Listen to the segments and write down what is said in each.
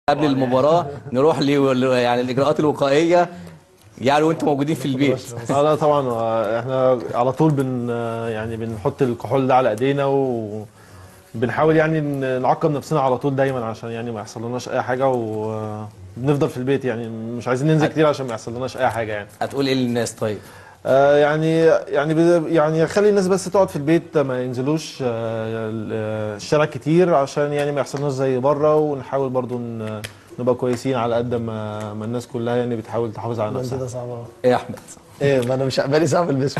قبل المباراه نروح ل يعني الاجراءات الوقائيه يعني وانتم موجودين في البيت اه لا طبعا آه، احنا على طول بن آه، يعني بنحط الكحول ده على ايدينا وبنحاول يعني ن- نعقم نفسنا على طول دايما عشان يعني ما يحصلناش اي حاجه وبنفضل في البيت يعني مش عايزين ننزل كتير عشان ما يحصلناش اي حاجه يعني هتقول ايه للناس طيب آه، يعني يعني بد- يعني خلي الناس بس تقعد في البيت ما ينزلوش آه، ال- آه، الشارع كتير عشان يعني ما يحصلناش زي بره ونحاول برضو ن- نبقى كويسين على قد ما ما الناس كلها يعني بتحاول تحافظ على ده انت نفسها ده صعب أوي. ايه يا احمد ايه ما انا مش بالي صعب البسه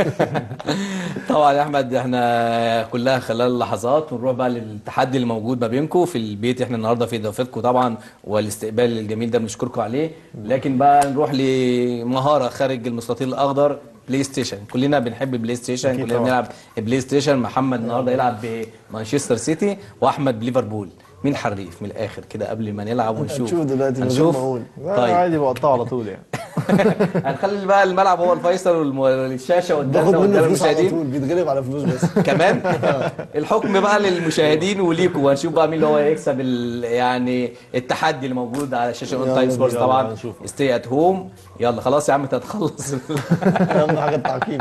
طبعا يا احمد احنا كلها خلال لحظات ونروح بقى للتحدي اللي موجود ما بينكم في البيت احنا النهارده في اضافتكم طبعا والاستقبال الجميل ده بنشكركم عليه لكن بقى نروح لمهاره خارج المستطيل الاخضر بلاي ستيشن كلنا بنحب بلاي ستيشن أكيد كلنا طبعا. بنلعب بلاي ستيشن محمد النهارده يلعب بمانشستر سيتي واحمد بليفربول مين حريف من الاخر كده قبل ما نلعب ونشوف هنشوف دلوقتي من غير هنشوف ما اقول لا، طيب عادي بقطعه على طول يعني هنخلي بقى الملعب هو الفيصل والم- والشاشه باخد قدامنا منه قدام فلوس على المشاهدين طول بيتغلب على فلوس بس كمان الحكم بقى للمشاهدين وليكم وهنشوف بقى مين اللي هو يكسب ال- يعني التحدي اللي موجود على شاشه اون يلا تايم سبورتس بينا، طبعا يلا نشوف. ستي ات هوم يلا خلاص يا عم انت هتخلص اهم حاجه التعقيم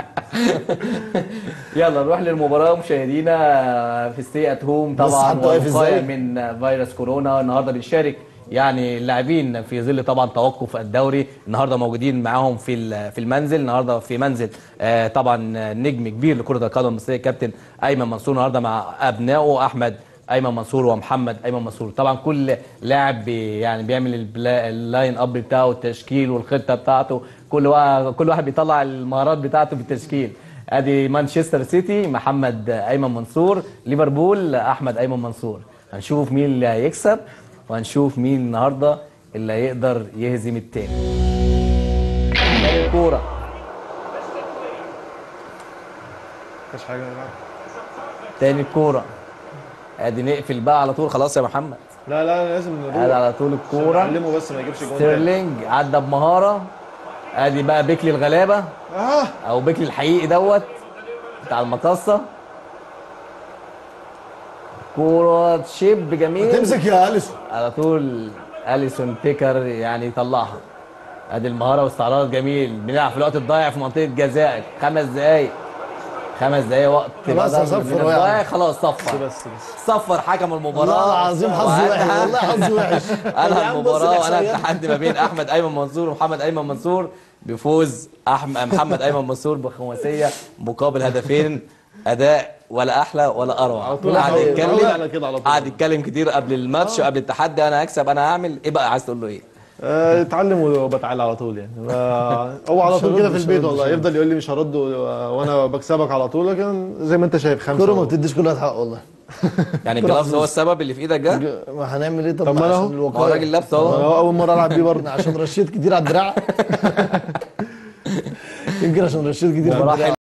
يلا نروح للمباراه مشاهدينا في ستي ات هوم بص طبعا حتى واقف وقايه ازاي. من فيروس كورونا النهارده بنشارك يعني اللاعبين في ظل طبعا توقف الدوري النهارده موجودين معاهم في ال- في المنزل النهارده في منزل آه، طبعا نجم كبير لكره القدم المصريه كابتن ايمن منصور النهارده مع ابنائه احمد ايمن منصور ومحمد ايمن منصور طبعا كل لاعب بي يعني بيعمل البلا- اللاين اب بتاعه التشكيل والخطه بتاعته كل واحد كل واحد بيطلع المهارات بتاعته في التشكيل ادي مانشستر سيتي محمد ايمن منصور ليفربول احمد ايمن منصور هنشوف مين اللي هيكسب وهنشوف مين النهارده اللي هيقدر يهزم التاني تاني الكوره مفيش حاجه لا تاني الكوره ادي نقفل بقى على طول خلاص يا محمد لا, لا لازم ادي نروح على طول الكوره علمه بس ما يجيبش جون تاني. ستيرلينج عدى بمهاره ادي بقى بيكلي الغلابه اه او بيكلي الحقيقي دوت بتاع المقصه كوره شيب جميل تمسك يا اليسون على طول اليسون بيكر يعني يطلعها ادي المهاره واستعراض جميل بنلعب في الوقت الضايع في منطقه جزائك خمس دقايق خمس دقايق وقت خلاص بدل صفر من وقع. الضايع خلاص صفر بس بس صفر حكم المباراه والله العظيم حظ وحش وأنهى- والله حظ وحش انهى يا عم بص المباراه وانهى الإحصائيات. التحدي ما بين احمد ايمن منصور ومحمد ايمن منصور بفوز أحمد محمد ايمن منصور بخماسيه مقابل هدفين اداء ولا احلى ولا اروع طول قعد على- يتكلم على كده على طول. قعد يتكلم كتير قبل الماتش وقبل التحدي انا هكسب انا هعمل ايه بقى عايز تقول له ايه آه، اتعلم وبتعالى على طول يعني آه، هو على مش طول هرد، كده في مش البيت هرد، والله مش يفضل يقول لي مش هرد و- وانا بكسبك على طول لكن زي ما انت شايف خمسه الكوره ما و- بتديش كل واحد حق والله يعني الجلافز هو السبب اللي في ايدك ده ما هنعمل ايه طب طب ما ما أنا عشان أهو. ما هو الوقايه راجل لابس اهو أنا اول مره العب بيه برضه عشان رشيت كتير على الدراع يمكن عشان رشيت كتير على مباراة الدراع